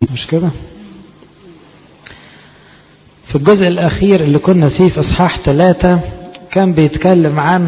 مش كده في الجزء الأخير اللي كنا فيه في إصحاح ثلاثة كان بيتكلم عن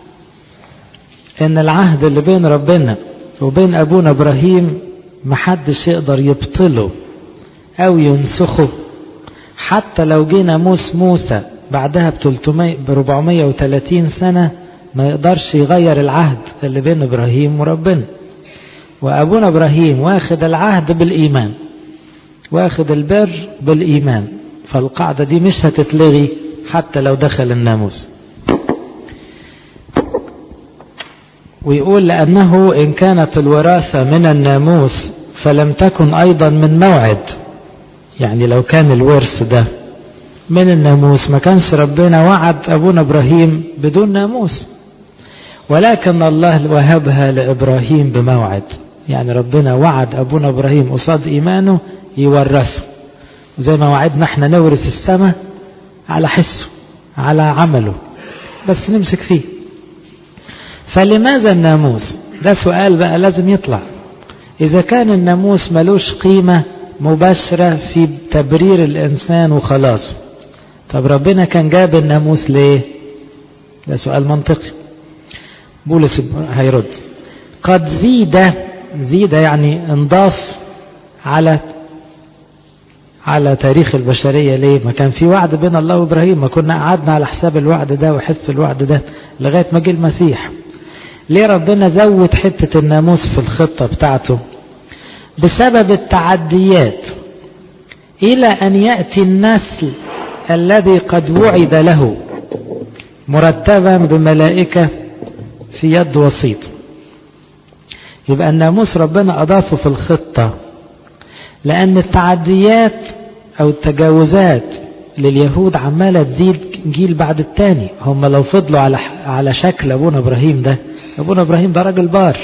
إن العهد اللي بين ربنا وبين أبونا إبراهيم محدش يقدر يبطله أو ينسخه حتى لو جه ناموس موسى بعدها ب 300 ب 430 سنة ما يقدرش يغير العهد اللي بين إبراهيم وربنا وأبونا إبراهيم واخد العهد بالإيمان واخد البر بالإيمان فالقاعدة دي مش هتتلغي حتى لو دخل الناموس ويقول لأنه إن كانت الوراثة من الناموس فلم تكن أيضا من موعد يعني لو كان الورث ده من الناموس ما كانش ربنا وعد أبونا إبراهيم بدون ناموس ولكن الله وهبها لإبراهيم بموعد يعني ربنا وعد أبونا إبراهيم قصاد إيمانه يورثه زي ما وعدنا احنا نورث السماء على حسه على عمله بس نمسك فيه فلماذا الناموس ده سؤال بقى لازم يطلع إذا كان الناموس ملوش قيمة مباشرة في تبرير الإنسان وخلاص طب ربنا كان جاب الناموس ليه ده سؤال منطقي بولس هيرد قد زيد زيد يعني انضاف على على تاريخ البشرية ليه ما كان في وعد بين الله وإبراهيم ما كنا قعدنا على حساب الوعد ده وحس الوعد ده لغاية ما جه المسيح ليه ربنا زود حتة الناموس في الخطة بتاعته بسبب التعديات إلى أن يأتي النسل الذي قد وعد له مرتبا بملائكة في يد وسيط يبقى الناموس ربنا أضافه في الخطة لأن التعديات أو التجاوزات لليهود عمالة تزيد جيل بعد التاني هم لو فضلوا على على شكل أبونا إبراهيم ده أبونا إبراهيم ده راجل بار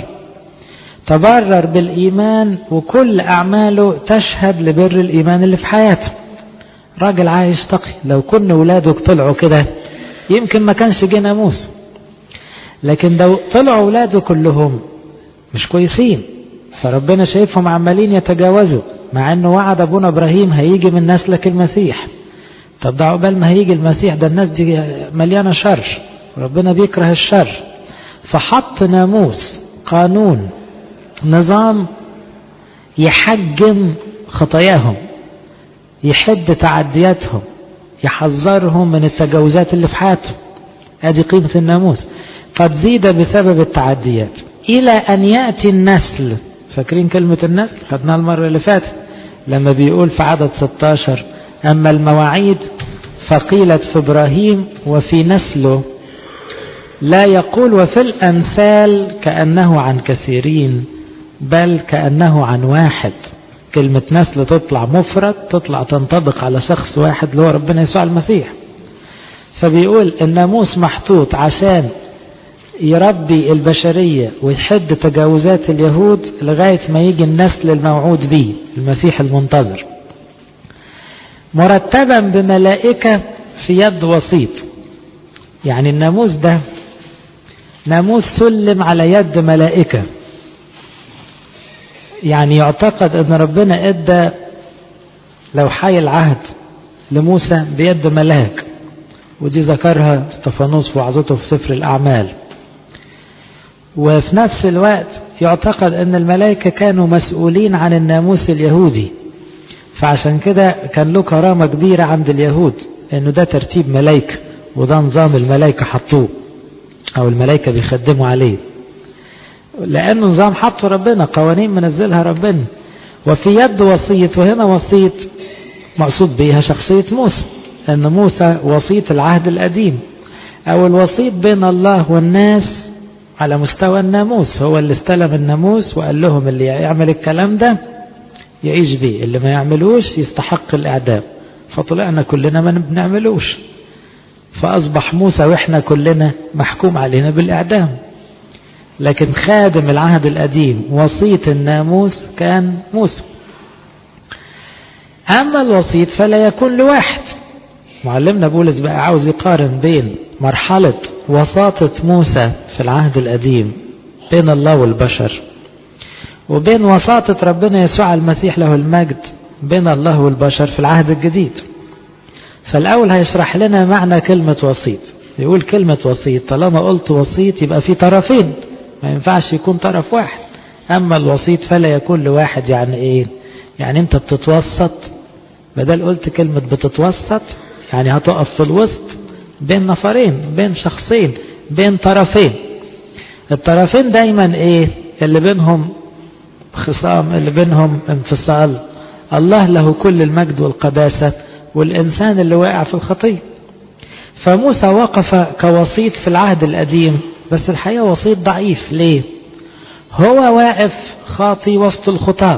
تبرر بالإيمان وكل أعماله تشهد لبر الإيمان اللي في حياته راجل عايش تقي لو كن ولاده طلعوا كده يمكن ما كانش جه ناموس لكن لو طلعوا ولاده كلهم مش كويسين فربنا شايفهم عمالين يتجاوزوا مع انه وعد ابونا ابراهيم هيجي من نسلك المسيح طب ده عقبال ما هيجي المسيح ده الناس دي مليانه شر ربنا بيكره الشر فحط ناموس قانون نظام يحجم خطاياهم يحد تعدياتهم يحذرهم من التجاوزات اللي في حياتهم ادي قيمه الناموس قد زيد بسبب التعديات الى ان ياتي النسل فاكرين كلمة النسل خدناها المرة اللي فاتت لما بيقول في عدد 16 أما المواعيد فقيلت في إبراهيم وفي نسله لا يقول وفي الأمثال كأنه عن كثيرين بل كأنه عن واحد كلمة نسل تطلع مفرد تطلع تنطبق على شخص واحد اللي هو ربنا يسوع المسيح فبيقول الناموس محطوط عشان يربي البشرية ويحد تجاوزات اليهود لغاية ما يجي النسل الموعود به المسيح المنتظر مرتبا بملائكة في يد وسيط يعني الناموس ده ناموس سلم على يد ملائكة يعني يعتقد ان ربنا ادى لو حي العهد لموسى بيد ملاك ودي ذكرها استفانوس في وعظته في سفر الاعمال وفي نفس الوقت يعتقد ان الملائكة كانوا مسؤولين عن الناموس اليهودي فعشان كده كان له كرامة كبيرة عند اليهود انه ده ترتيب ملائكة وده نظام الملائكة حطوه او الملائكة بيخدموا عليه لانه نظام حطه ربنا قوانين منزلها ربنا وفي يد وسيط وهنا وسيط مقصود بيها شخصية موسى ان موسى وسيط العهد القديم او الوسيط بين الله والناس على مستوى الناموس هو اللي استلم الناموس وقال لهم اللي يعمل الكلام ده يعيش بيه اللي ما يعملوش يستحق الإعدام فطلعنا كلنا ما بنعملوش فأصبح موسى وإحنا كلنا محكوم علينا بالإعدام لكن خادم العهد القديم وسيط الناموس كان موسى أما الوسيط فلا يكون لواحد معلمنا بولس بقى عاوز يقارن بين مرحلة وساطة موسى في العهد القديم بين الله والبشر وبين وساطة ربنا يسوع المسيح له المجد بين الله والبشر في العهد الجديد فالأول هيشرح لنا معنى كلمة وسيط يقول كلمة وسيط طالما قلت وسيط يبقى في طرفين ما ينفعش يكون طرف واحد أما الوسيط فلا يكون لواحد يعني إيه يعني أنت بتتوسط بدل قلت كلمة بتتوسط يعني هتقف في الوسط بين نفرين بين شخصين بين طرفين الطرفين دايما ايه اللي بينهم خصام اللي بينهم انفصال الله له كل المجد والقداسة والإنسان اللي واقع في الخطية فموسى وقف كوسيط في العهد القديم بس الحقيقة وسيط ضعيف ليه هو واقف خاطي وسط الخطاة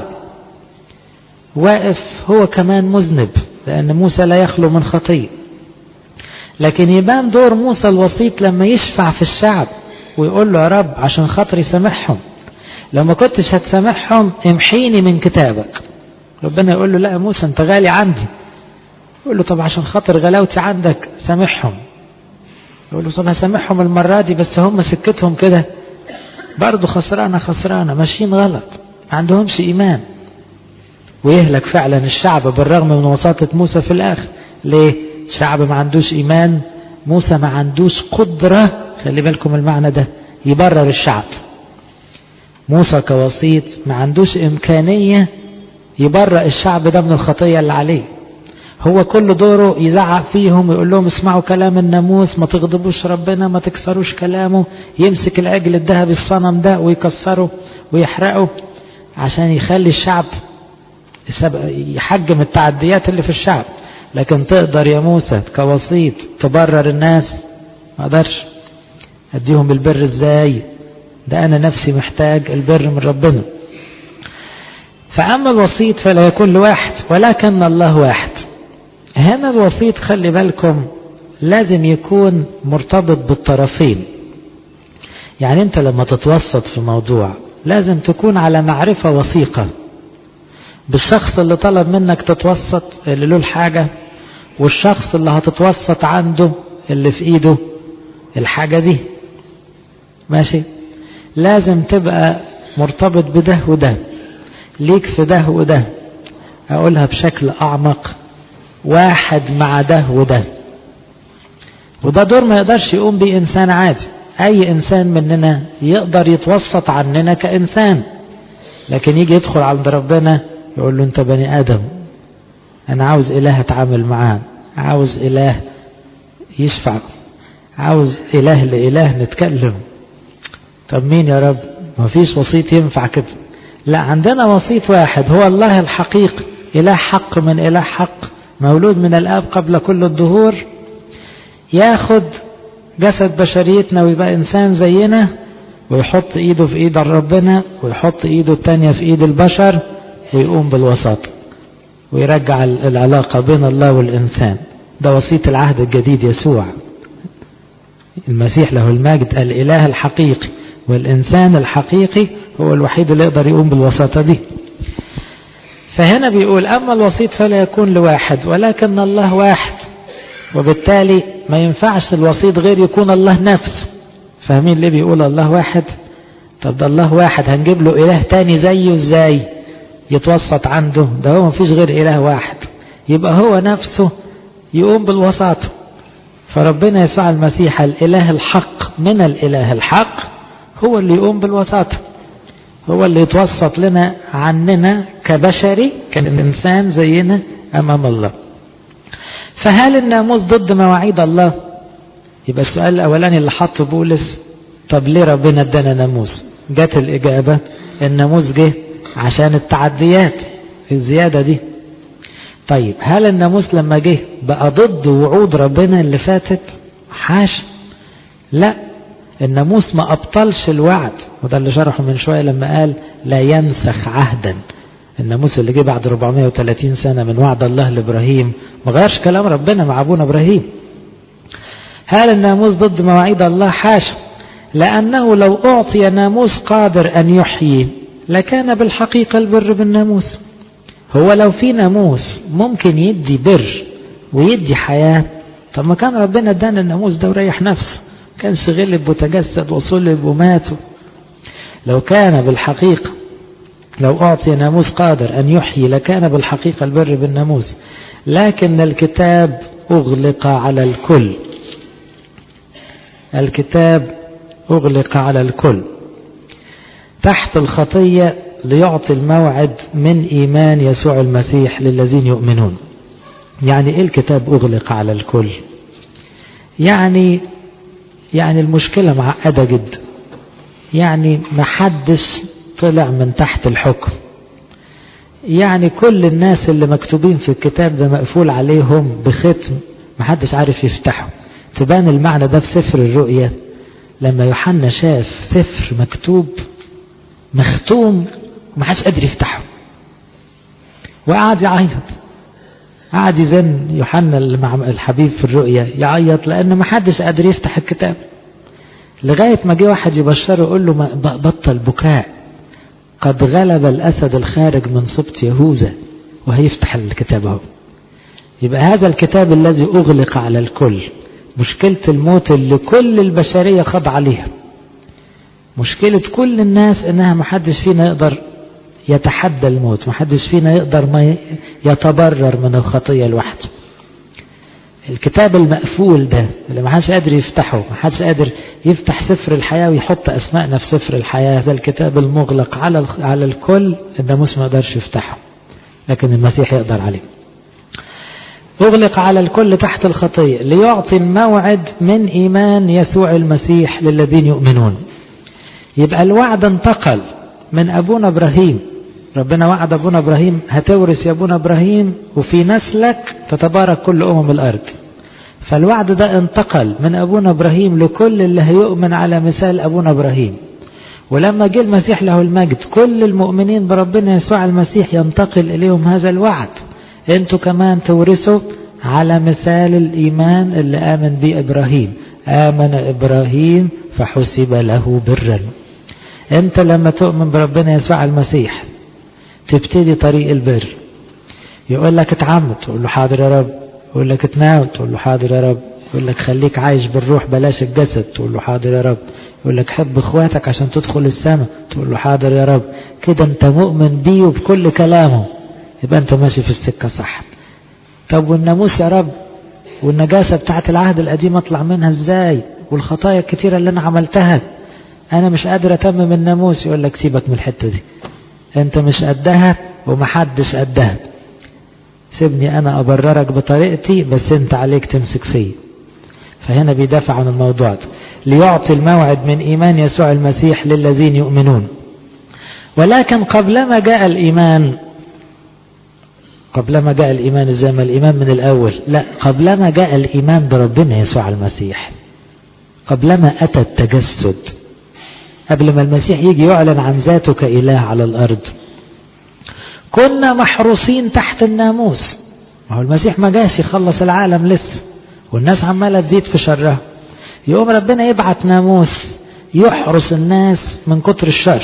واقف هو كمان مذنب لأن موسى لا يخلو من خطية لكن يبان دور موسى الوسيط لما يشفع في الشعب ويقول له يا رب عشان خاطري سامحهم لما كنتش هتسامحهم امحيني من كتابك ربنا يقول له لا يا موسى انت غالي عندي يقول له طب عشان خاطر غلاوتي عندك سامحهم يقول له طب هسامحهم المرة دي بس هم سكتهم كده برضه خسرانة خسرانة ماشيين غلط ما عندهمش إيمان ويهلك فعلا الشعب بالرغم من وساطة موسى في الآخر ليه شعب ما عندوش إيمان موسى ما عندوش قدرة خلي بالكم المعنى ده يبرر الشعب موسى كوسيط ما عندوش إمكانية يبرأ الشعب ده من الخطية اللي عليه هو كل دوره يزعق فيهم ويقول لهم اسمعوا كلام الناموس ما تغضبوش ربنا ما تكسروش كلامه يمسك العجل الذهبي الصنم ده ويكسره ويحرقه عشان يخلي الشعب يحجم التعديات اللي في الشعب لكن تقدر يا موسى كوسيط تبرر الناس ما اقدرش اديهم البر ازاي ده انا نفسي محتاج البر من ربنا فاما الوسيط فلا يكون لواحد ولكن الله واحد هنا الوسيط خلي بالكم لازم يكون مرتبط بالطرفين يعني انت لما تتوسط في موضوع لازم تكون على معرفة وثيقة بالشخص اللي طلب منك تتوسط اللي له الحاجة والشخص اللي هتتوسط عنده اللي في ايده الحاجة دي ماشي لازم تبقى مرتبط بده وده ليك في ده وده اقولها بشكل اعمق واحد مع ده وده وده دور ما يقدرش يقوم بيه انسان عادي اي انسان مننا يقدر يتوسط عننا كانسان لكن يجي يدخل عند ربنا يقول له انت بني ادم انا عاوز اله اتعامل معاه عاوز اله يشفع عاوز اله لاله نتكلم طب مين يا رب ما فيش وسيط ينفع كده لا عندنا وسيط واحد هو الله الحقيقي اله حق من اله حق مولود من الاب قبل كل الدهور ياخد جسد بشريتنا ويبقى انسان زينا ويحط ايده في ايد ربنا ويحط ايده التانية في ايد البشر ويقوم بالوسط ويرجع العلاقة بين الله والإنسان ده وسيط العهد الجديد يسوع المسيح له المجد الإله الحقيقي والإنسان الحقيقي هو الوحيد اللي يقدر يقوم بالوساطة دي فهنا بيقول أما الوسيط فلا يكون لواحد ولكن الله واحد وبالتالي ما ينفعش الوسيط غير يكون الله نفسه فاهمين ليه بيقول الله واحد طب ده الله واحد هنجيب له إله تاني زيه ازاي يتوسط عنده ده هو مفيش غير إله واحد يبقى هو نفسه يقوم بالوساطة فربنا يسوع المسيح الإله الحق من الإله الحق هو اللي يقوم بالوساطة هو اللي يتوسط لنا عننا كبشري كإنسان زينا أمام الله فهل الناموس ضد مواعيد الله يبقى السؤال الأولاني اللي حطه بولس طب ليه ربنا ادانا ناموس جت الإجابة الناموس جه عشان التعديات الزيادة دي طيب هل الناموس لما جه بقى ضد وعود ربنا اللي فاتت حاش لا الناموس ما أبطلش الوعد وده اللي شرحه من شوية لما قال لا ينسخ عهدا الناموس اللي جه بعد 430 سنة من وعد الله لإبراهيم ما غيرش كلام ربنا مع أبونا إبراهيم هل الناموس ضد مواعيد الله حاشا لأنه لو أعطي ناموس قادر أن يحيي لكان بالحقيقة البر بالناموس هو لو في ناموس ممكن يدي بر ويدي حياة طب ما كان ربنا ادانا الناموس ده وريح نفسه كانش غلب وتجسد وصلب ومات لو كان بالحقيقة لو أعطي ناموس قادر أن يحيي لكان بالحقيقة البر بالناموس لكن الكتاب أغلق على الكل الكتاب أغلق على الكل تحت الخطية ليعطي الموعد من إيمان يسوع المسيح للذين يؤمنون يعني إيه الكتاب أغلق على الكل يعني يعني المشكلة معقدة جدا يعني محدش طلع من تحت الحكم يعني كل الناس اللي مكتوبين في الكتاب ده مقفول عليهم بختم محدش عارف يفتحه تبان المعنى ده في سفر الرؤيا لما يوحنا شاف سفر مكتوب مختوم ومحدش قادر يفتحه وقعد يعيط قعد يزن يوحنا الحبيب في الرؤيا يعيط لان محدش قادر يفتح الكتاب لغايه ما جه واحد يبشره يقول له بطل بكاء قد غلب الاسد الخارج من سبط يهوذا وهيفتح الكتاب اهو يبقى هذا الكتاب الذي اغلق على الكل مشكله الموت اللي كل البشريه خاض عليها مشكله كل الناس انها محدش فينا يقدر يتحدى الموت محدش فينا يقدر ما يتبرر من الخطيه لوحده الكتاب المقفول ده اللي ما حدش قادر يفتحه ما حدش قادر يفتح سفر الحياة ويحط أسمائنا في سفر الحياة ده الكتاب المغلق على على الكل الناموس ما يقدرش يفتحه لكن المسيح يقدر عليه أغلق على الكل تحت الخطية ليعطي الموعد من إيمان يسوع المسيح للذين يؤمنون يبقى الوعد انتقل من أبونا إبراهيم ربنا وعد أبونا إبراهيم هتورث يا أبونا إبراهيم وفي نسلك تتبارك كل أمم الأرض فالوعد ده انتقل من أبونا إبراهيم لكل اللي هيؤمن على مثال أبونا إبراهيم ولما جه المسيح له المجد كل المؤمنين بربنا يسوع المسيح ينتقل إليهم هذا الوعد انتوا كمان تورثوا على مثال الإيمان اللي آمن به إبراهيم آمن إبراهيم فحسب له برا انت لما تؤمن بربنا يسوع المسيح تبتدي طريق البر يقول لك اتعمد تقول له حاضر يا رب يقول لك اتناول تقول له حاضر يا رب يقول لك خليك عايش بالروح بلاش الجسد تقول له حاضر يا رب يقول لك حب اخواتك عشان تدخل السماء تقول له حاضر يا رب كده انت مؤمن بيه وبكل كلامه يبقى انت ماشي في السكة صح طب والناموس يا رب والنجاسة بتاعت العهد القديم اطلع منها ازاي والخطايا الكتيرة اللي انا عملتها انا مش قادر اتمم الناموس يقول لك سيبك من الحتة دي انت مش قدها ومحدش قدها سيبني انا ابررك بطريقتي بس انت عليك تمسك فيه فهنا بيدافع عن الموضوع ده ليعطي الموعد من ايمان يسوع المسيح للذين يؤمنون ولكن قبلما جاء الايمان قبلما جاء الايمان زي ما الايمان من الاول لا قبلما جاء الايمان بربنا يسوع المسيح قبلما اتى التجسد قبل ما المسيح يجي يعلن عن ذاته كإله على الأرض كنا محروسين تحت الناموس ما هو المسيح ما جاش يخلص العالم لسه والناس عمالة تزيد في شرها يقوم ربنا يبعت ناموس يحرس الناس من كتر الشر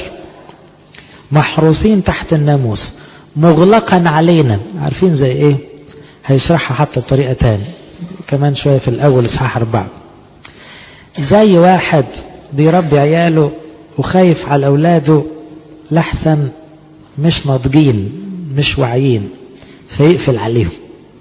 محروسين تحت الناموس مغلقا علينا عارفين زي ايه هيشرحها حتى بطريقة تاني كمان شوية في الأول إصحاح أربعة زي واحد بيربي عياله وخايف على أولاده لحسن مش ناضجين مش واعيين فيقفل عليهم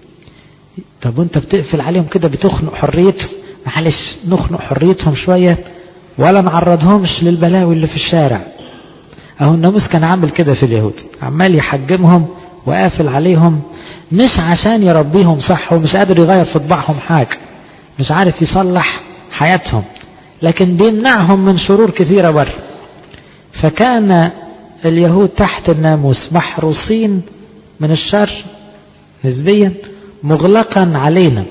طب وانت بتقفل عليهم كده بتخنق حريتهم معلش نخنق حريتهم شوية ولا نعرضهمش للبلاوي اللي في الشارع اهو الناموس كان عامل كده في اليهود عمال يحجمهم وقافل عليهم مش عشان يربيهم صح ومش قادر يغير في طباعهم حاجة مش عارف يصلح حياتهم لكن بيمنعهم من شرور كثيرة بره فكان اليهود تحت الناموس محروسين من الشر نسبيا مغلقا علينا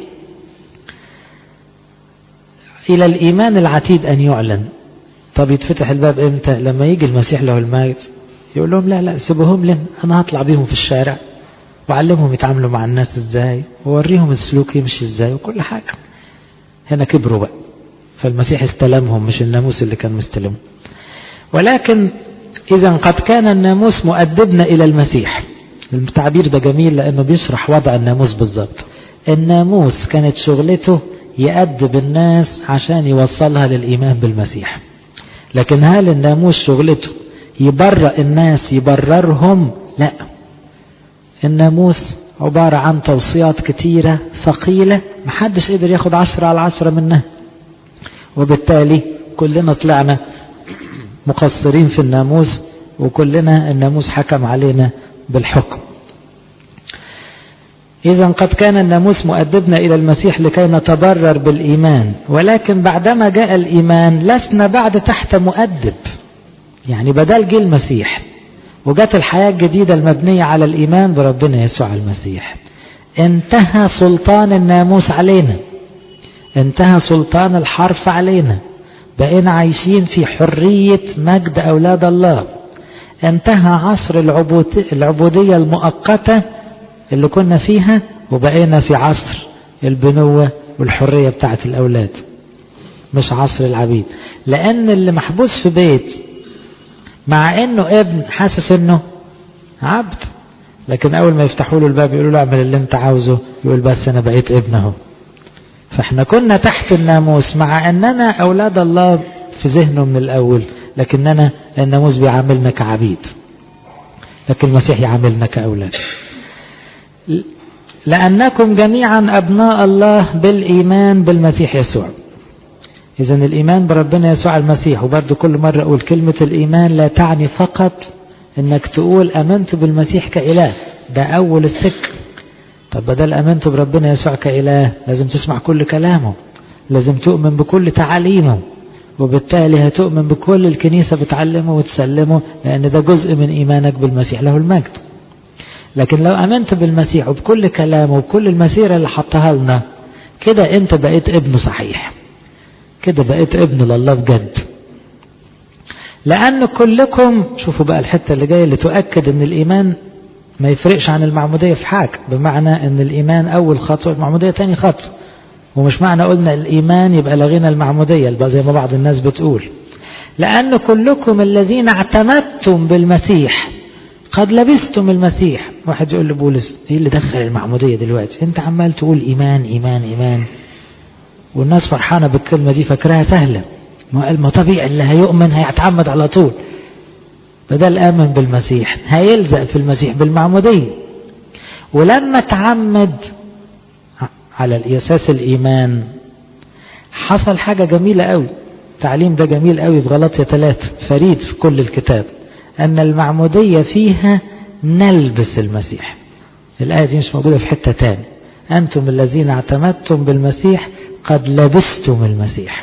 إلى الإيمان العتيد أن يعلن طب يتفتح الباب إمتى لما يجي المسيح له الميت يقول لهم لا لا سيبوهم لنا أنا هطلع بيهم في الشارع وأعلمهم يتعاملوا مع الناس إزاي ووريهم السلوك يمشي إزاي وكل حاجة هنا كبروا بقى فالمسيح استلمهم مش الناموس اللي كان مستلمه ولكن إذا قد كان الناموس مؤدبنا إلى المسيح التعبير ده جميل لأنه بيشرح وضع الناموس بالظبط الناموس كانت شغلته يأدب الناس عشان يوصلها للإيمان بالمسيح لكن هل الناموس شغلته يبرأ الناس يبررهم لا الناموس عبارة عن توصيات كتيرة ثقيلة محدش قدر ياخد عشرة على عشرة منها وبالتالي كلنا طلعنا مقصرين في الناموس وكلنا الناموس حكم علينا بالحكم إذا قد كان الناموس مؤدبنا إلى المسيح لكي نتبرر بالإيمان ولكن بعدما جاء الإيمان لسنا بعد تحت مؤدب يعني بدل جه المسيح وجت الحياة الجديدة المبنية على الإيمان بربنا يسوع المسيح انتهى سلطان الناموس علينا انتهى سلطان الحرف علينا بقينا عايشين في حرية مجد أولاد الله انتهى عصر العبود العبودية المؤقتة اللي كنا فيها وبقينا في عصر البنوة والحرية بتاعت الأولاد مش عصر العبيد لأن اللي محبوس في بيت مع انه ابن حاسس انه عبد لكن اول ما يفتحوا له الباب يقولوا له اعمل اللي انت عاوزه يقول بس انا بقيت ابن اهو فاحنا كنا تحت الناموس مع اننا اولاد الله في ذهنه من الاول لكننا الناموس بيعاملنا كعبيد لكن المسيح يعاملنا كاولاد لانكم جميعا ابناء الله بالايمان بالمسيح يسوع إذا الإيمان بربنا يسوع المسيح وبرضه كل مرة أقول كلمة الإيمان لا تعني فقط إنك تقول آمنت بالمسيح كإله ده أول السك طب بدل آمنت بربنا يسوع كإله لازم تسمع كل كلامه لازم تؤمن بكل تعاليمه وبالتالي هتؤمن بكل الكنيسة بتعلمه وتسلمه لأن ده جزء من إيمانك بالمسيح له المجد لكن لو آمنت بالمسيح وبكل كلامه وبكل المسيرة اللي حطها لنا كده أنت بقيت ابن صحيح كده بقيت ابن لله بجد لأن كلكم شوفوا بقى الحتة اللي جاية اللي تؤكد ان الإيمان ما يفرقش عن المعمودية في حاجة بمعنى ان الإيمان أول خطوة المعمودية تاني خطوة ومش معنى قلنا الإيمان يبقى لغينا المعمودية يبقى زي ما بعض الناس بتقول لأن كلكم الذين اعتمدتم بالمسيح قد لبستم المسيح واحد يقول لبولس ايه اللي دخل المعمودية دلوقتي انت عمال تقول إيمان إيمان إيمان والناس فرحانة بالكلمة دي فاكراها سهلة ما قال ما طبيعي اللي هيؤمن هيتعمد على طول بدل آمن بالمسيح هيلزق في المسيح بالمعمودية ولما تعمد على الأساس الإيمان حصل حاجة جميلة قوي التعليم ده جميل قوي في غلطية ثلاثة فريد في كل الكتاب أن المعمودية فيها نلبس المسيح الآية دي مش موجودة في حتة تاني أنتم الذين اعتمدتم بالمسيح قد لبستم المسيح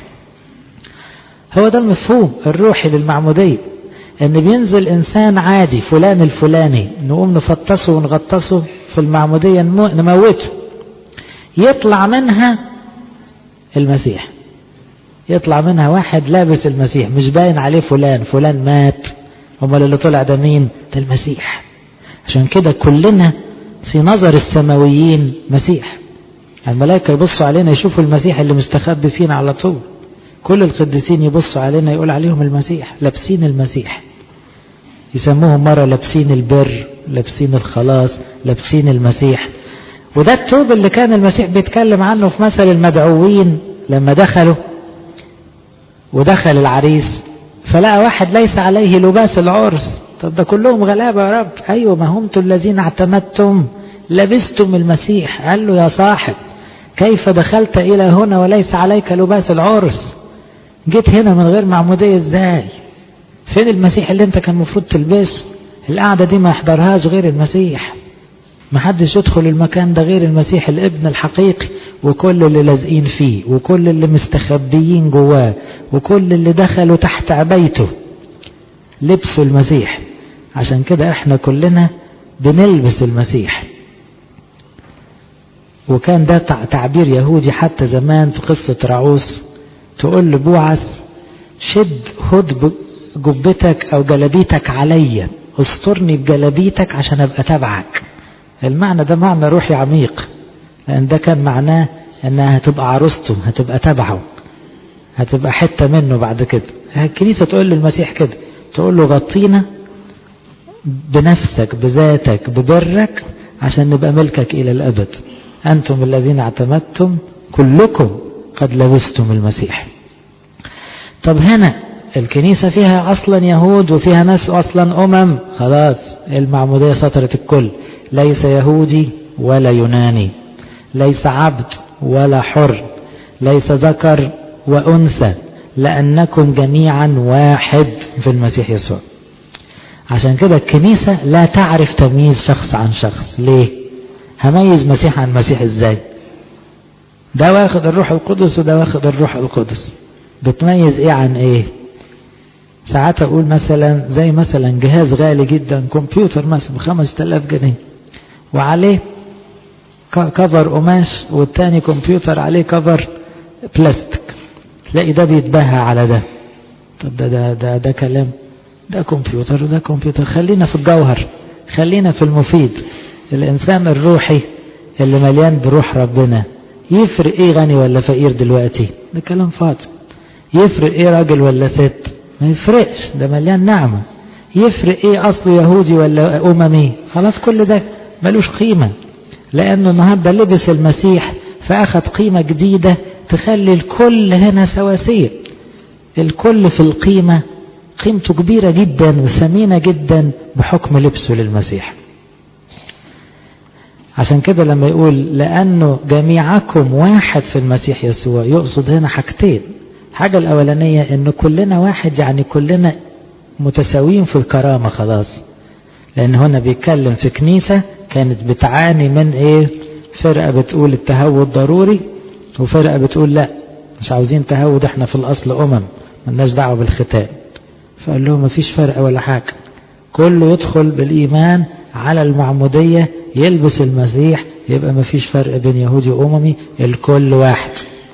هو ده المفهوم الروحي للمعمودية ان بينزل انسان عادي فلان الفلاني نقوم نفطسه ونغطسه في المعمودية نموته يطلع منها المسيح يطلع منها واحد لابس المسيح مش باين عليه فلان فلان مات امال اللي طلع ده مين ده المسيح عشان كده كلنا في نظر السماويين مسيح الملائكة يبصوا علينا يشوفوا المسيح اللي مستخبي فينا على طول كل القديسين يبصوا علينا يقول عليهم المسيح لابسين المسيح يسموهم مرة لابسين البر لابسين الخلاص لابسين المسيح وده التوب اللي كان المسيح بيتكلم عنه في مثل المدعوين لما دخلوا ودخل العريس فلقى واحد ليس عليه لباس العرس طب ده كلهم غلابة يا رب أيوة ما هم الذين اعتمدتم لبستم المسيح قال له يا صاحب كيف دخلت إلى هنا وليس عليك لباس العرس جيت هنا من غير معمودية ازاي فين المسيح اللي انت كان المفروض تلبسه القعدة دي ما يحضرهاش غير المسيح ما حدش يدخل المكان ده غير المسيح الابن الحقيقي وكل اللي لازقين فيه وكل اللي مستخبيين جواه وكل اللي دخلوا تحت عبيته لبسوا المسيح عشان كده احنا كلنا بنلبس المسيح وكان ده تعبير يهودي حتى زمان في قصة رعوس تقول لبوعث شد هد جبتك او جلبيتك عليا استرني بجلبيتك عشان ابقى تبعك المعنى ده معنى روحي عميق لان ده كان معناه انها هتبقى عروسته هتبقى تبعه هتبقى حتة منه بعد كده الكنيسة تقول للمسيح كده تقول له غطينا بنفسك بذاتك ببرك عشان نبقى ملكك إلى الأبد أنتم الذين اعتمدتم كلكم قد لبستم المسيح طب هنا الكنيسة فيها أصلا يهود وفيها ناس أصلا أمم خلاص المعمودية سطرت الكل ليس يهودي ولا يوناني ليس عبد ولا حر ليس ذكر وأنثى لأنكم جميعا واحد في المسيح يسوع عشان كده الكنيسة لا تعرف تمييز شخص عن شخص ليه هميز مسيح عن مسيح ازاي ده واخد الروح القدس وده واخد الروح القدس بتميز ايه عن ايه ساعات اقول مثلا زي مثلا جهاز غالي جدا كمبيوتر مثلا بخمس تلاف جنيه وعليه كفر قماش والتاني كمبيوتر عليه كفر بلاستيك تلاقي ده بيتباهى على ده طب ده ده ده, ده كلام ده كمبيوتر وده كمبيوتر خلينا في الجوهر خلينا في المفيد الانسان الروحي اللي مليان بروح ربنا يفرق ايه غني ولا فقير دلوقتي ده كلام فاضي يفرق ايه راجل ولا ست ما يفرقش ده مليان نعمة يفرق ايه اصله يهودي ولا اممي خلاص كل ده ملوش قيمة لانه النهاردة لبس المسيح فاخد قيمة جديدة تخلي الكل هنا سواسية الكل في القيمة قيمته كبيرة جدا وثمينة جدا بحكم لبسه للمسيح عشان كده لما يقول لأنه جميعكم واحد في المسيح يسوع يقصد هنا حاجتين الحاجة الأولانية أنه كلنا واحد يعني كلنا متساويين في الكرامة خلاص لأن هنا بيتكلم في كنيسة كانت بتعاني من إيه فرقة بتقول التهود ضروري وفرقة بتقول لا مش عاوزين تهود احنا في الأصل أمم ملناش دعوة بالختان فقال لهم مفيش فرق ولا حاجة كله يدخل بالإيمان على المعمودية يلبس المسيح يبقى مفيش فرق بين يهودي وأممي الكل واحد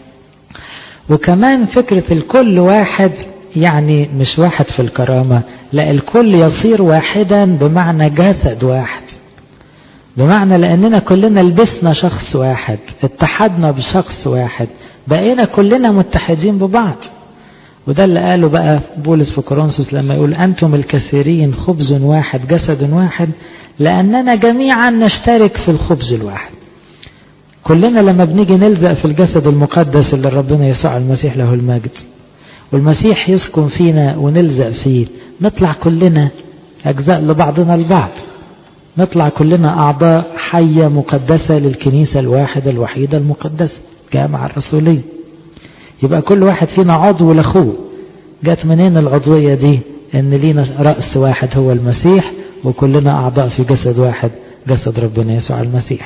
وكمان فكرة الكل واحد يعني مش واحد في الكرامة لا الكل يصير واحدا بمعنى جسد واحد بمعنى لأننا كلنا لبسنا شخص واحد اتحدنا بشخص واحد بقينا كلنا متحدين ببعض وده اللي قاله بقى بولس في كورنثوس لما يقول أنتم الكثيرين خبز واحد جسد واحد لأننا جميعا نشترك في الخبز الواحد كلنا لما بنيجي نلزق في الجسد المقدس اللي ربنا يسوع المسيح له المجد والمسيح يسكن فينا ونلزق فيه نطلع كلنا أجزاء لبعضنا البعض نطلع كلنا أعضاء حية مقدسة للكنيسة الواحدة الوحيدة المقدسة جامعة الرسولية يبقى كل واحد فينا عضو لأخوه جت منين العضوية دي ان لينا رأس واحد هو المسيح وكلنا أعضاء في جسد واحد جسد ربنا يسوع المسيح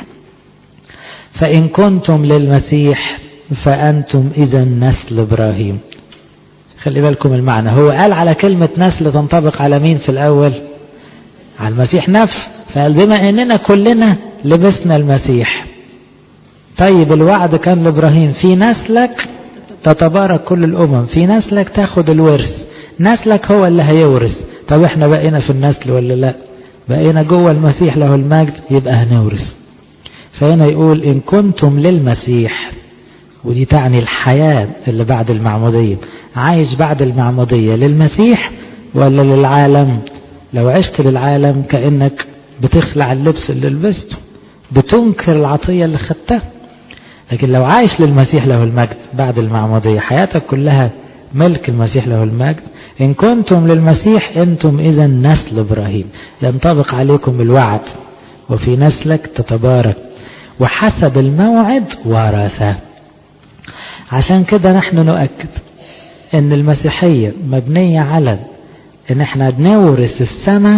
فإن كنتم للمسيح فأنتم إذا نسل إبراهيم خلي بالكم المعنى هو قال على كلمة نسل تنطبق على مين في الأول على المسيح نفسه فقال بما أننا كلنا لبسنا المسيح طيب الوعد كان لإبراهيم في نسلك تتبارك كل الأمم في نسلك تاخد الورث نسلك هو اللي هيورث طب احنا بقينا في النسل ولا لا بقينا جوه المسيح له المجد يبقى هنورث فهنا يقول إن كنتم للمسيح ودي تعني الحياة اللي بعد المعمودية عايش بعد المعمودية للمسيح ولا للعالم لو عشت للعالم كأنك بتخلع اللبس اللي لبسته بتنكر العطية اللي خدتها لكن لو عايش للمسيح له المجد بعد المعمودية حياتك كلها ملك المسيح له المجد إن كنتم للمسيح أنتم إذا نسل إبراهيم ينطبق عليكم الوعد وفي نسلك تتبارك وحسب الموعد ورثه عشان كده نحن نؤكد ان المسيحية مبنية على ان احنا بنورث السماء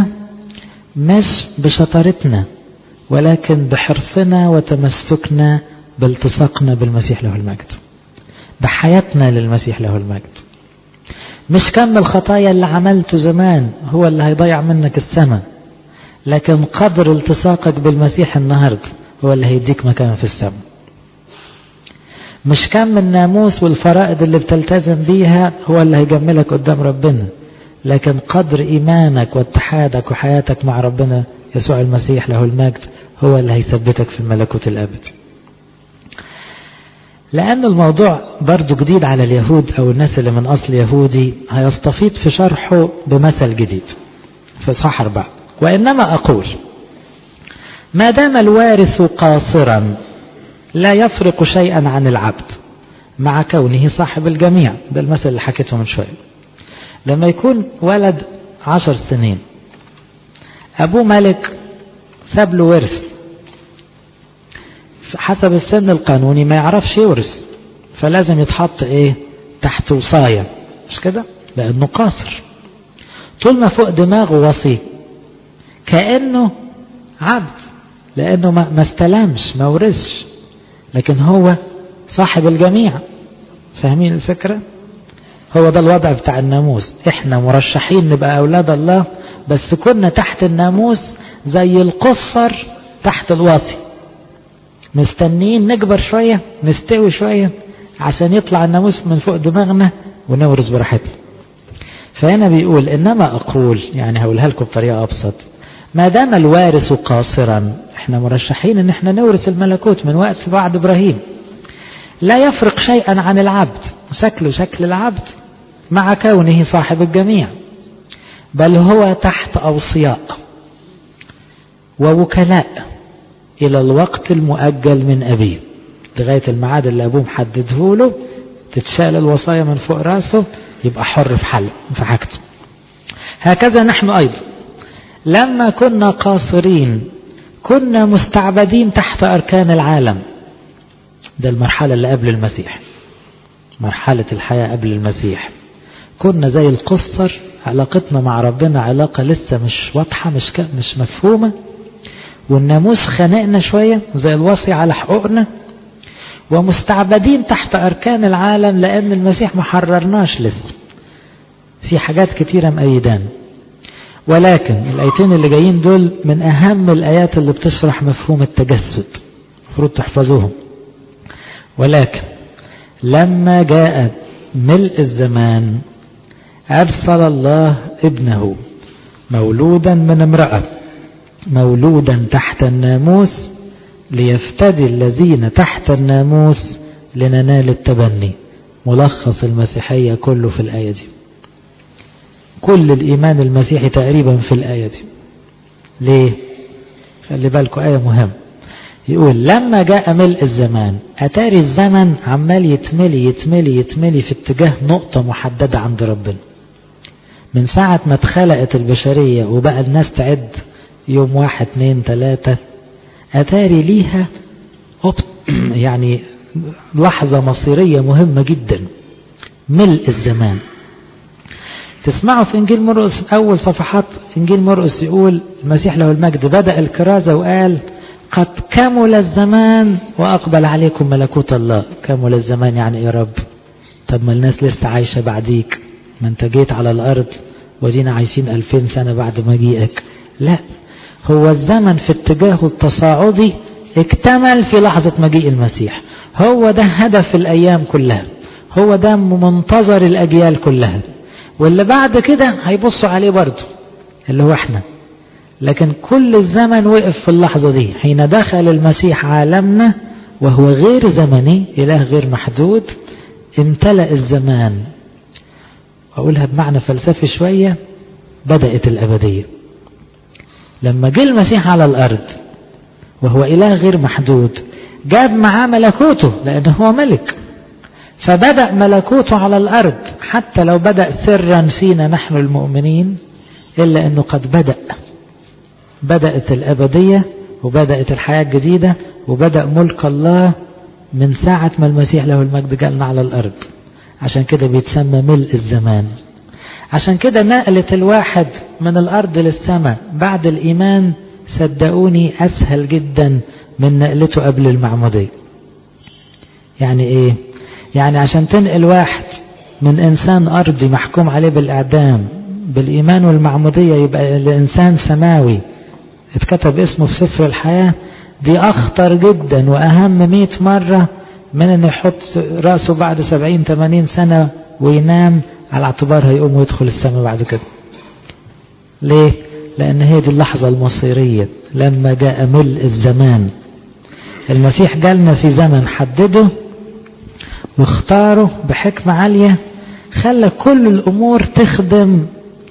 مش بشطارتنا ولكن بحرصنا وتمسكنا بالتصاقنا بالمسيح له المجد بحياتنا للمسيح له المجد مش كم الخطايا اللي عملته زمان هو اللي هيضيع منك السماء لكن قدر التصاقك بالمسيح النهاردة هو اللي هيديك مكان في السماء مش كم الناموس والفرائض اللي بتلتزم بيها هو اللي هيجملك قدام ربنا لكن قدر إيمانك واتحادك وحياتك مع ربنا يسوع المسيح له المجد هو اللي هيثبتك في الملكوت الأبدي لأن الموضوع برضو جديد على اليهود أو الناس اللي من أصل يهودي هيستفيد في شرحه بمثل جديد في صح أربعة وإنما أقول ما دام الوارث قاصرا لا يفرق شيئا عن العبد مع كونه صاحب الجميع ده المثل اللي حكيته من شوية لما يكون ولد عشر سنين أبوه ملك ساب له ورث حسب السن القانوني ما يعرفش يورث فلازم يتحط ايه تحت وصاية مش كده لأنه قاصر طول ما فوق دماغه وصي كأنه عبد لأنه ما استلمش ما ورثش لكن هو صاحب الجميع فاهمين الفكرة هو ده الوضع بتاع الناموس احنا مرشحين نبقى أولاد الله بس كنا تحت الناموس زي القصر تحت الوصي مستنيين نكبر شوية نستوي شوية عشان يطلع الناموس من فوق دماغنا ونورث براحتنا فهنا بيقول إنما أقول يعني هقولها لكم بطريقة أبسط ما دام الوارث قاصرا احنا مرشحين ان احنا نورث الملكوت من وقت بعد ابراهيم لا يفرق شيئا عن العبد شكله شكل العبد مع كونه صاحب الجميع بل هو تحت أوصياء ووكلاء إلى الوقت المؤجل من أبيه لغاية الميعاد اللي أبوه محدده له تتشال الوصايا من فوق راسه يبقى حر في حل في حاجته هكذا نحن أيضا لما كنا قاصرين كنا مستعبدين تحت أركان العالم ده المرحلة اللي قبل المسيح مرحلة الحياة قبل المسيح كنا زي القصر علاقتنا مع ربنا علاقة لسه مش واضحة مش مش مفهومة والناموس خانقنا شوية زي الوصي على حقوقنا ومستعبدين تحت أركان العالم لأن المسيح ما حررناش لسه في حاجات كتيرة مأيدان ولكن الآيتين اللي جايين دول من أهم الآيات اللي بتشرح مفهوم التجسد المفروض تحفظوهم ولكن لما جاء ملء الزمان أرسل الله ابنه مولودا من امرأة مولودا تحت الناموس ليفتدي الذين تحت الناموس لننال التبني ملخص المسيحية كله في الآية دي كل الإيمان المسيحي تقريبا في الآية دي ليه خلي بالكم آية مهمة يقول لما جاء ملء الزمان أتاري الزمن عمال يتملي يتملي يتملي في اتجاه نقطة محددة عند ربنا من ساعة ما اتخلقت البشرية وبقى الناس تعد يوم واحد اتنين تلاتة أتاري ليها يعني لحظة مصيرية مهمة جدا ملء الزمان تسمعوا في إنجيل مرقس أول صفحات إنجيل مرقس يقول المسيح له المجد بدأ الكرازة وقال قد كمل الزمان وأقبل عليكم ملكوت الله كمل الزمان يعني يا رب طب ما الناس لسه عايشة بعديك ما انت جيت على الأرض ودينا عايشين ألفين سنة بعد مجيئك لا هو الزمن في اتجاهه التصاعدي اكتمل في لحظة مجيء المسيح هو ده هدف الأيام كلها هو ده منتظر الأجيال كلها واللي بعد كده هيبصوا عليه برضه اللي هو احنا لكن كل الزمن وقف في اللحظة دي حين دخل المسيح عالمنا وهو غير زمني إله غير محدود امتلأ الزمان أقولها بمعنى فلسفي شوية بدأت الأبدية لما جه المسيح على الأرض وهو إله غير محدود جاب معاه ملكوته لأنه هو ملك فبدأ ملكوته على الأرض حتى لو بدأ سرا فينا نحن المؤمنين إلا أنه قد بدأ بدأت الأبدية وبدأت الحياة الجديدة وبدأ ملك الله من ساعة ما المسيح له المجد جالنا على الأرض عشان كده بيتسمى ملء الزمان عشان كده نقلة الواحد من الأرض للسماء بعد الإيمان صدقوني أسهل جدا من نقلته قبل المعمودية يعني إيه يعني عشان تنقل واحد من إنسان أرضي محكوم عليه بالإعدام بالإيمان والمعمودية يبقى الإنسان سماوي اتكتب اسمه في سفر الحياة دي أخطر جدا وأهم مئة مرة من أن يحط رأسه بعد سبعين ثمانين سنة وينام على اعتبار هيقوم ويدخل السماء بعد كده ليه؟ لأن هي دي اللحظة المصيرية لما جاء ملء الزمان المسيح جالنا في زمن حدده واختاره بحكمة عالية خلى كل الأمور تخدم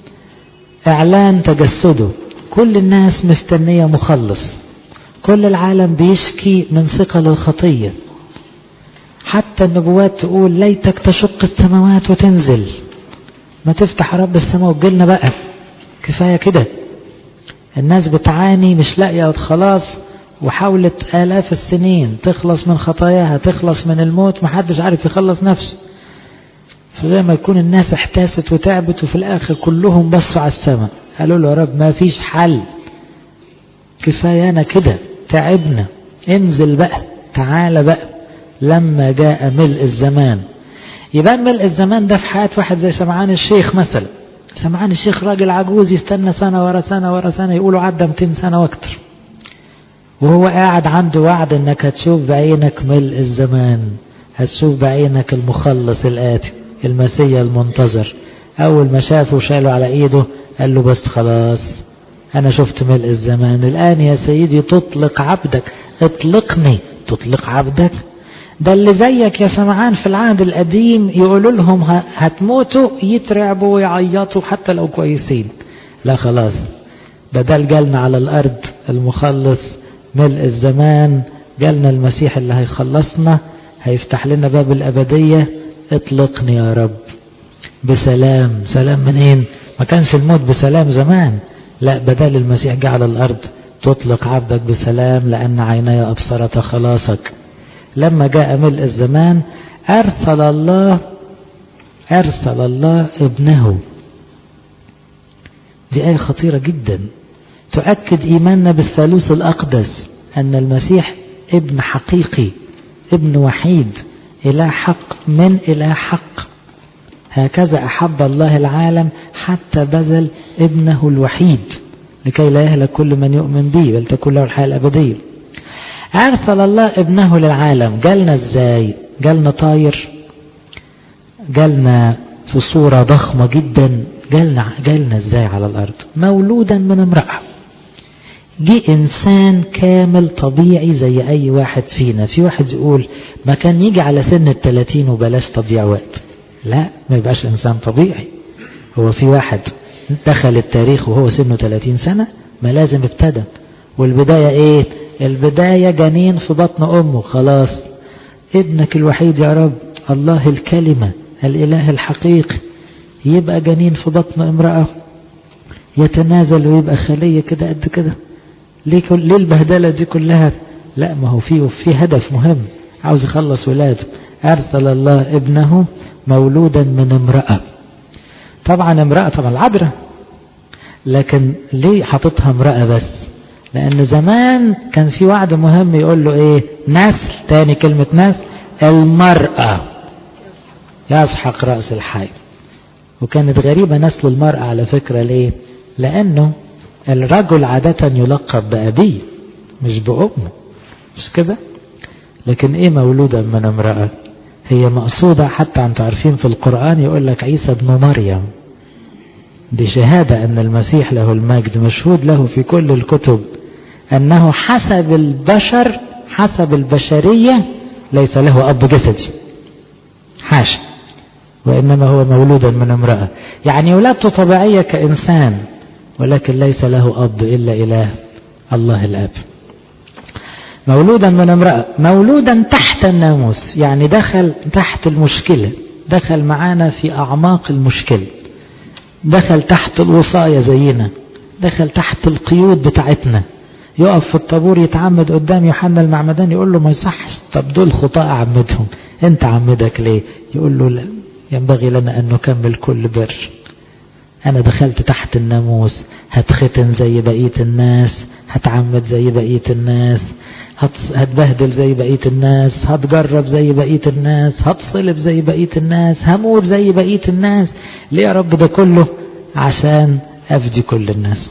إعلان تجسده كل الناس مستنية مخلص كل العالم بيشكي من ثقل الخطية حتى النبوات تقول ليتك تشق السماوات وتنزل ما تفتح رب السماء وتجيلنا بقى كفاية كده الناس بتعاني مش لاقية خلاص وحاولت آلاف السنين تخلص من خطاياها تخلص من الموت محدش عارف يخلص نفسه فزي ما يكون الناس احتاست وتعبت وفي الآخر كلهم بصوا على السماء قالوا له يا رب ما فيش حل كفاية أنا كده تعبنا انزل بقى تعالى بقى لما جاء ملء الزمان يبان ملء الزمان ده في حياة واحد زي سمعان الشيخ مثلا سمعان الشيخ راجل عجوز يستنى سنة ورا سنة ورا سنة يقولوا عدى 200 سنة واكتر وهو قاعد عنده وعد انك هتشوف بعينك ملء الزمان هتشوف بعينك المخلص الآتي المسيا المنتظر أول ما شافه وشاله على إيده قال له بس خلاص أنا شفت ملء الزمان الآن يا سيدي تطلق عبدك اطلقني تطلق عبدك ده اللي زيك يا سمعان في العهد القديم يقولوا لهم هتموتوا يترعبوا ويعيطوا حتى لو كويسين لا خلاص بدل جالنا على الأرض المخلص ملء الزمان جالنا المسيح اللي هيخلصنا هيفتح لنا باب الأبدية اطلقني يا رب بسلام سلام منين ما كانش الموت بسلام زمان لا بدل المسيح جه على الأرض تطلق عبدك بسلام لأن عيني أبصرت خلاصك لما جاء ملء الزمان أرسل الله أرسل الله ابنه دي آية خطيرة جدا تؤكد إيماننا بالثالوث الأقدس أن المسيح ابن حقيقي ابن وحيد إله حق من إله حق هكذا أحب الله العالم حتى بذل ابنه الوحيد لكي لا يهلك كل من يؤمن به بل تكون له الحياة الأبدية أرسل الله ابنه للعالم جالنا ازاي جالنا طاير جالنا في صورة ضخمة جدا جالنا, جالنا ازاي على الأرض مولودا من امرأة جه إنسان كامل طبيعي زي أي واحد فينا في واحد يقول ما كان يجي على سن التلاتين وبلاش تضيع وقت لا ما يبقاش إنسان طبيعي هو في واحد دخل التاريخ وهو سنه 30 سنة ما لازم ابتدى والبداية ايه البداية جنين في بطن أمه خلاص ابنك الوحيد يا رب الله الكلمة الإله الحقيقي يبقى جنين في بطن امرأة يتنازل ويبقى خلية كده قد كده ليه, ليه البهدلة دي كلها لا ما هو فيه في هدف مهم عاوز يخلص ولاده أرسل الله ابنه مولودا من امرأة طبعا امرأة طبعا العذراء لكن ليه حاططها امرأة بس لأن زمان كان في وعد مهم يقول له إيه نسل تاني كلمة نسل المرأة يسحق رأس الحي وكانت غريبة نسل المرأة على فكرة ليه لأنه الرجل عادة يلقب بأبيه مش بأمه مش كده لكن إيه مولودا من امرأة هي مقصودة حتى أنتم عارفين في القرآن يقول لك عيسى ابن مريم دي شهادة أن المسيح له المجد مشهود له في كل الكتب أنه حسب البشر حسب البشرية ليس له أب جسدي حاشا وإنما هو مولودا من امرأة يعني ولادته طبيعية كإنسان ولكن ليس له أب إلا إله الله الأب مولودا من امرأة مولودا تحت الناموس يعني دخل تحت المشكلة دخل معانا في أعماق المشكلة دخل تحت الوصاية زينا دخل تحت القيود بتاعتنا يقف في الطابور يتعمد قدام يوحنا المعمدان يقول له ما يصحش طب دول خطاء أعمدهم انت عمدك ليه يقول له لا ينبغي لنا أن نكمل كل بر أنا دخلت تحت الناموس هتختن زي بقية الناس هتعمد زي بقية الناس هتبهدل زي بقية الناس هتجرب زي بقية الناس هتصلب زي بقية الناس هموت زي بقية الناس ليه يا رب ده كله عشان أفدي كل الناس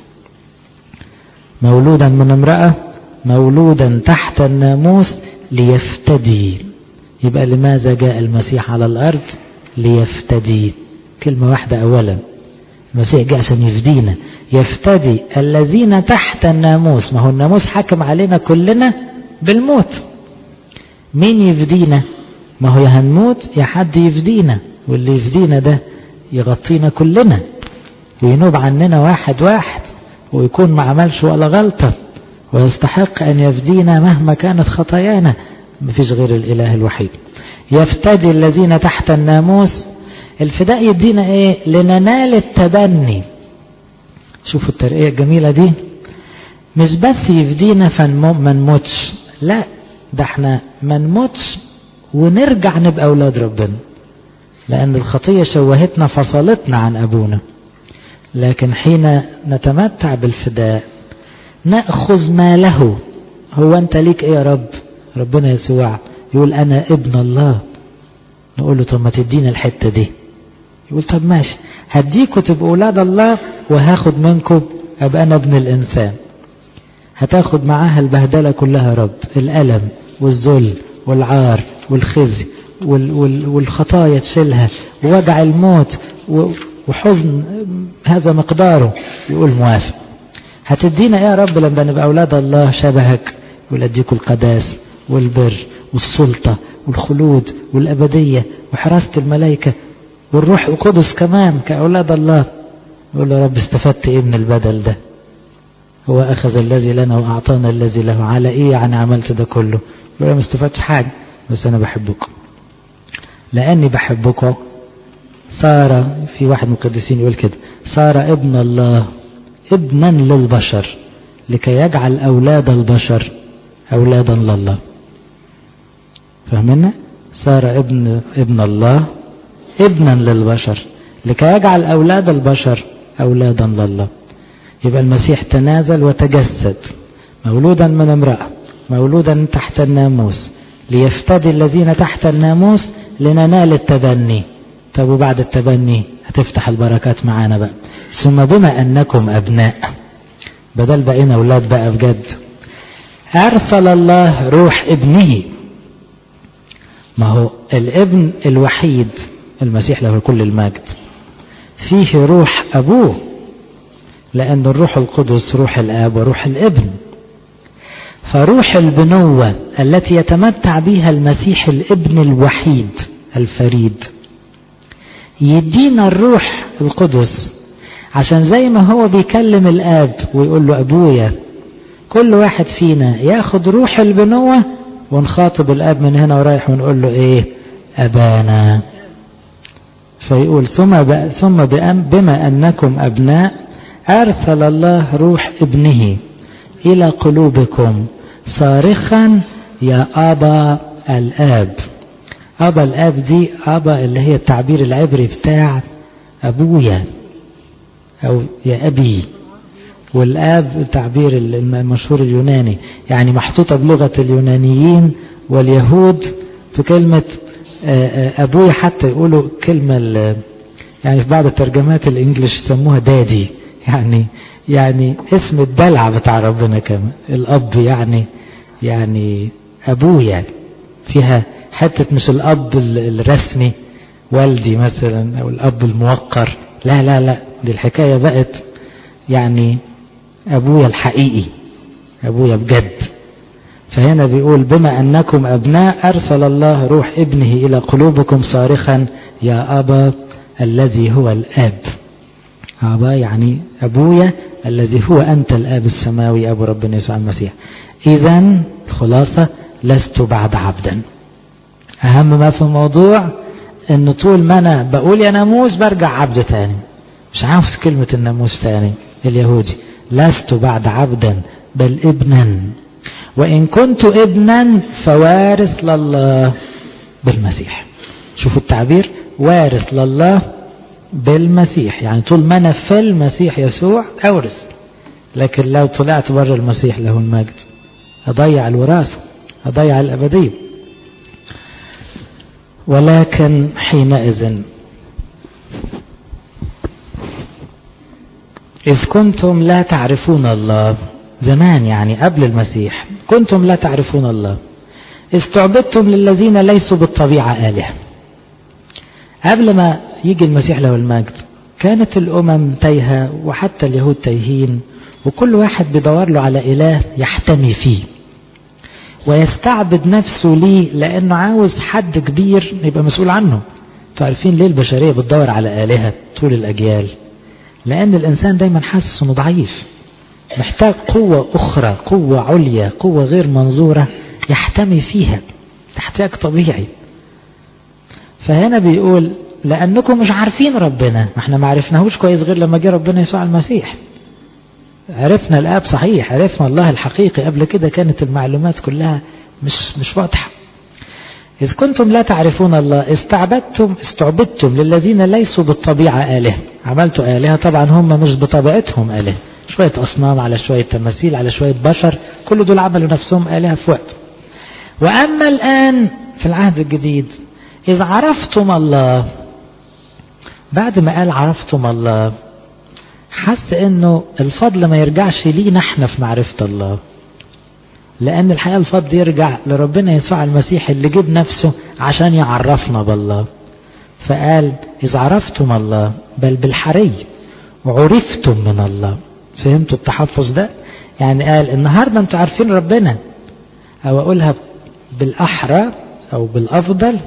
مولودا من امرأة مولودا تحت الناموس ليفتدي يبقى لماذا جاء المسيح على الأرض ليفتدي كلمة واحدة أولا المسيح جاء عشان يفدينا يفتدي الذين تحت الناموس ما هو الناموس حكم علينا كلنا بالموت مين يفدينا ما هو يا هنموت يا حد يفدينا واللي يفدينا ده يغطينا كلنا وينوب عننا واحد واحد ويكون ما عملش ولا غلطة ويستحق أن يفدينا مهما كانت خطايانا مفيش غير الإله الوحيد يفتدي الذين تحت الناموس الفداء يدينا ايه لننال التبني شوفوا الترقية الجميلة دي مش بس يفدينا فما نموتش لا ده احنا ما نموتش ونرجع نبقى اولاد ربنا لان الخطية شوهتنا فصلتنا عن ابونا لكن حين نتمتع بالفداء نأخذ ما له هو انت ليك ايه يا رب ربنا يسوع يقول انا ابن الله نقول له طب ما تدينا الحتة دي يقول طب ماشي هديكوا تبقوا اولاد الله وهاخد منكم ابقى انا ابن الانسان هتاخد معاها البهدلة كلها يا رب الألم والذل والعار والخزي وال وال والخطايا تشيلها ووجع الموت وحزن هذا مقداره يقول موافق هتدينا ايه يا رب لما نبقى اولاد الله شبهك يقول اديكوا القداس والبر والسلطة والخلود والأبدية وحراسة الملائكة والروح القدس كمان كأولاد الله يقول له رب استفدت ايه من البدل ده هو أخذ الذي لنا وأعطانا الذي له على إيه يعني عملت ده كله يقول ما استفدتش حاجة بس أنا بحبكم لأني بحبكم صار في واحد من القديسين يقول كده صار ابن الله ابنا للبشر لكي يجعل أولاد البشر أولادا لله فهمنا صار ابن ابن الله ابنا للبشر لكي يجعل أولاد البشر أولادا لله يبقى المسيح تنازل وتجسد مولودا من امرأة مولودا تحت الناموس ليفتدي الذين تحت الناموس لننال التبني طب وبعد التبني هتفتح البركات معانا بقى ثم بما أنكم أبناء بدل بقينا أولاد بقى بجد أرسل الله روح ابنه ما هو الابن الوحيد المسيح له كل المجد فيه روح أبوه لأن الروح القدس روح الآب وروح الابن فروح البنوة التي يتمتع بها المسيح الابن الوحيد الفريد يدينا الروح القدس عشان زي ما هو بيكلم الآب ويقول له أبويا كل واحد فينا ياخد روح البنوة ونخاطب الآب من هنا ورايح ونقول له إيه أبانا فيقول ثم ثم بما أنكم أبناء أرسل الله روح ابنه إلى قلوبكم صارخا يا أبا الآب أبا الآب دي أبا اللي هي التعبير العبري بتاع أبويا أو يا أبي والآب التعبير المشهور اليوناني يعني محطوطة بلغة اليونانيين واليهود في كلمة أبويا حتى يقولوا كلمة يعني في بعض الترجمات الإنجليش يسموها دادي يعني يعني اسم الدلع بتاع ربنا كمان الأب يعني يعني أبوه يعني فيها حتة مش الأب الرسمي والدي مثلا أو الأب الموقر لا لا لا دي الحكاية بقت يعني أبويا الحقيقي أبويا بجد فهنا بيقول بما أنكم أبناء أرسل الله روح ابنه إلى قلوبكم صارخا يا أبا الذي هو الآب أبا يعني أبويا الذي هو أنت الآب السماوي أبو ربنا يسوع المسيح إذا الخلاصة لست بعد عبدا أهم ما في الموضوع أن طول ما أنا بقول يا ناموس برجع عبد تاني مش عاوز كلمة الناموس تاني اليهودي لست بعد عبدا بل ابنا وإن كنت ابنا فوارث لله بالمسيح شوفوا التعبير وارث لله بالمسيح يعني طول ما أنا في المسيح يسوع أورث لكن لو طلعت بره المسيح له المجد أضيع الوراثة أضيع الأبدية ولكن حينئذ إذ كنتم لا تعرفون الله زمان يعني قبل المسيح كنتم لا تعرفون الله استعبدتم للذين ليسوا بالطبيعة آلهة قبل ما يجي المسيح له المجد كانت الأمم تايهة وحتى اليهود تايهين وكل واحد بيدور له على إله يحتمي فيه ويستعبد نفسه ليه لأنه عاوز حد كبير يبقى مسؤول عنه تعرفين ليه البشرية بتدور على آلهة طول الأجيال لأن الإنسان دايما حاسس أنه ضعيف محتاج قوة أخرى قوة عليا قوة غير منظورة يحتمي فيها احتياج طبيعي فهنا بيقول لأنكم مش عارفين ربنا ما احنا ما عرفناهوش كويس غير لما جه ربنا يسوع المسيح عرفنا الآب صحيح عرفنا الله الحقيقي قبل كده كانت المعلومات كلها مش مش واضحة إذ كنتم لا تعرفون الله استعبدتم استعبدتم للذين ليسوا بالطبيعة آلهة عملتوا آلهة طبعا هم مش بطبيعتهم آلهة شوية أصنام على شوية تماثيل على شوية بشر كل دول عملوا نفسهم آلهة في وقت وأما الآن في العهد الجديد إذ عرفتم الله بعد ما قال عرفتم الله حس انه الفضل ما يرجعش لينا احنا في معرفة الله لان الحقيقة الفضل يرجع لربنا يسوع المسيح اللي جاب نفسه عشان يعرفنا بالله فقال إذ عرفتم الله بل بالحري وعرفتم من الله فهمتوا التحفظ ده يعني قال النهاردة انتوا عارفين ربنا او اقولها بالاحرى او بالافضل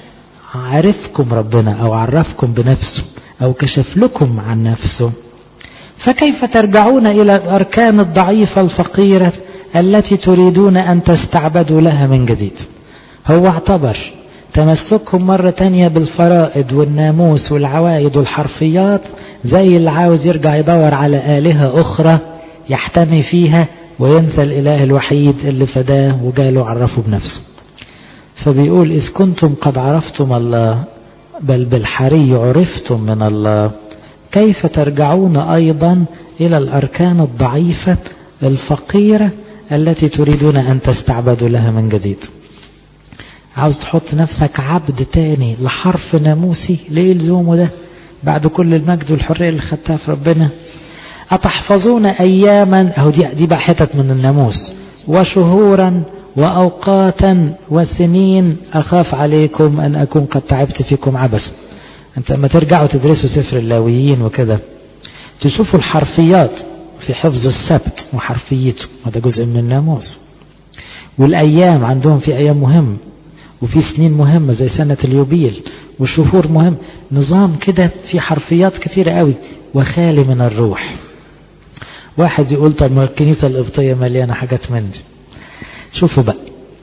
عرفكم ربنا او عرفكم بنفسه او كشف لكم عن نفسه فكيف ترجعون الى الاركان الضعيفة الفقيرة التي تريدون ان تستعبدوا لها من جديد هو اعتبر تمسكهم مرة تانية بالفرائض والناموس والعوايد والحرفيات زي اللي عاوز يرجع يدور على آلهة أخرى يحتمي فيها وينسى الإله الوحيد اللي فداه وجاله عرفه بنفسه فبيقول إذ كنتم قد عرفتم الله بل بالحري عرفتم من الله كيف ترجعون أيضا إلى الأركان الضعيفة الفقيرة التي تريدون أن تستعبدوا لها من جديد عاوز تحط نفسك عبد تاني لحرف ناموسي ليه لزومه ده بعد كل المجد والحرية اللي خدتها في ربنا أتحفظون أياما أهو دي, دي بقى حتت من الناموس وشهورا وأوقاتا وسنين أخاف عليكم أن أكون قد تعبت فيكم عبثا أنت لما ترجعوا تدرسوا سفر اللاويين وكده تشوفوا الحرفيات في حفظ السبت وحرفيته وده جزء من الناموس والأيام عندهم في أيام مهم وفي سنين مهمة زي سنة اليوبيل والشهور مهم نظام كده في حرفيات كتيرة قوي وخالي من الروح واحد يقول طب ما الكنيسة القبطية مليانة حاجات من دي شوفوا بقى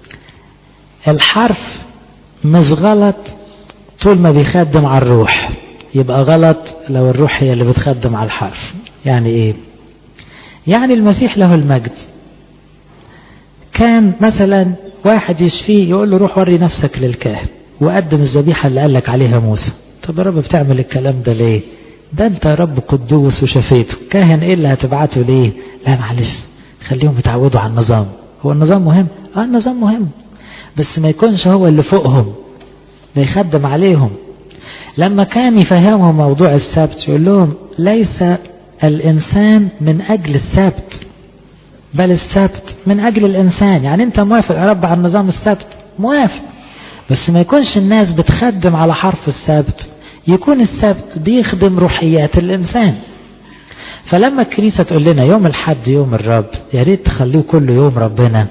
الحرف مش غلط طول ما بيخدم على الروح يبقى غلط لو الروح هي اللي بتخدم على الحرف يعني ايه يعني المسيح له المجد كان مثلا واحد يشفيه يقول له روح وري نفسك للكاهن وقدم الذبيحة اللي قال لك عليها موسى طب يا رب بتعمل الكلام ده ليه ده انت يا رب قدوس وشفيته كاهن ايه اللي هتبعته ليه لا معلش خليهم يتعودوا على النظام هو النظام مهم اه النظام مهم بس ما يكونش هو اللي فوقهم ده يخدم عليهم لما كان يفهمهم موضوع السبت يقول لهم ليس الإنسان من أجل السبت بل السبت من أجل الإنسان يعني أنت موافق يا رب على نظام السبت موافق بس ما يكونش الناس بتخدم على حرف السبت يكون السبت بيخدم روحيات الإنسان فلما الكنيسة تقول لنا يوم الحد يوم الرب يا ريت تخليه كل يوم ربنا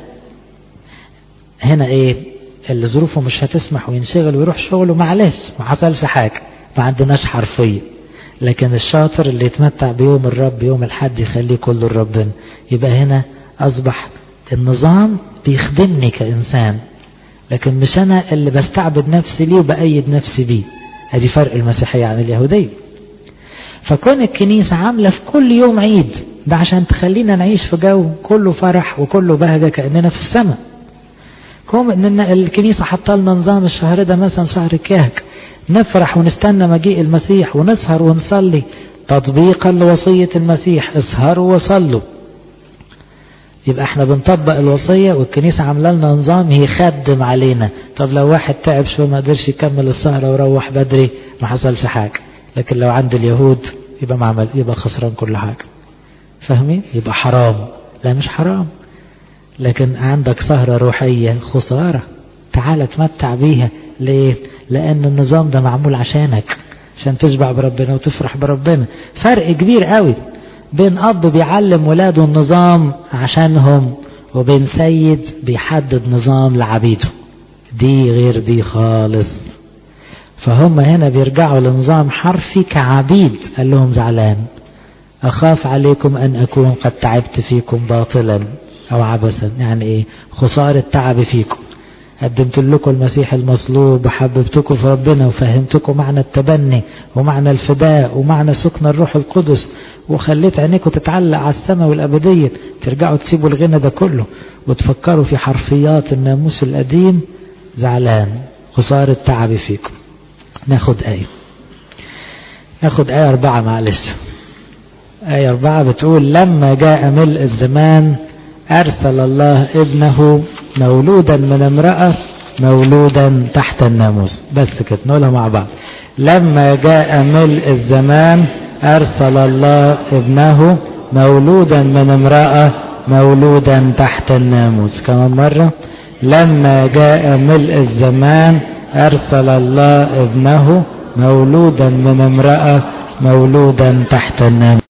هنا ايه اللي ظروفه مش هتسمح وينشغل ويروح شغله معلش ما حصلش حاجة ما عندناش حرفية لكن الشاطر اللي يتمتع بيوم الرب يوم الحد يخليه كله لربنا يبقى هنا أصبح النظام بيخدمني كإنسان لكن مش أنا اللي بستعبد نفسي ليه وبأيد نفسي بيه ادي فرق المسيحية عن اليهودية فكون الكنيسة عاملة في كل يوم عيد ده عشان تخلينا نعيش في جو كله فرح وكله بهجة كأننا في السماء كوم ان الكنيسة حاطه لنا نظام الشهر ده مثلا شهر كهك نفرح ونستنى مجيء المسيح ونسهر ونصلي تطبيقا لوصية المسيح اسهروا وصلوا يبقى احنا بنطبق الوصية والكنيسة عامله لنا نظام يخدم علينا طب لو واحد تعب شوية ما قدرش يكمل السهرة وروح بدري ما حصلش حاجة لكن لو عند اليهود يبقى معمل يبقى خسران كل حاجة فاهمين يبقى حرام لا مش حرام لكن عندك سهرة روحية خسارة تعال تمتع بيها ليه لأن النظام ده معمول عشانك عشان تشبع بربنا وتفرح بربنا فرق كبير قوي بين أب بيعلم ولاده النظام عشانهم وبين سيد بيحدد نظام لعبيده دي غير دي خالص فهم هنا بيرجعوا لنظام حرفي كعبيد قال لهم زعلان أخاف عليكم أن أكون قد تعبت فيكم باطلا أو عبثا يعني إيه خسارة تعب فيكم قدمت لكم المسيح المصلوب وحببتكم في ربنا وفهمتكم معنى التبني ومعنى الفداء ومعنى سكن الروح القدس وخليت عينيكم تتعلق على السماء والأبدية ترجعوا تسيبوا الغنى ده كله وتفكروا في حرفيات الناموس القديم زعلان خسارة تعبي فيكم ناخد آية ناخد آية أربعة معلش آية أربعة بتقول لما جاء ملء الزمان أرسل الله ابنه مولودا من امرأة مولودا تحت الناموس بس كده نقولها مع بعض لما جاء ملء الزمان أرسل الله ابنه مولودا من امرأة مولودا تحت الناموس كمان مرة لما جاء ملء الزمان أرسل الله ابنه مولودا من امرأة مولودا تحت الناموس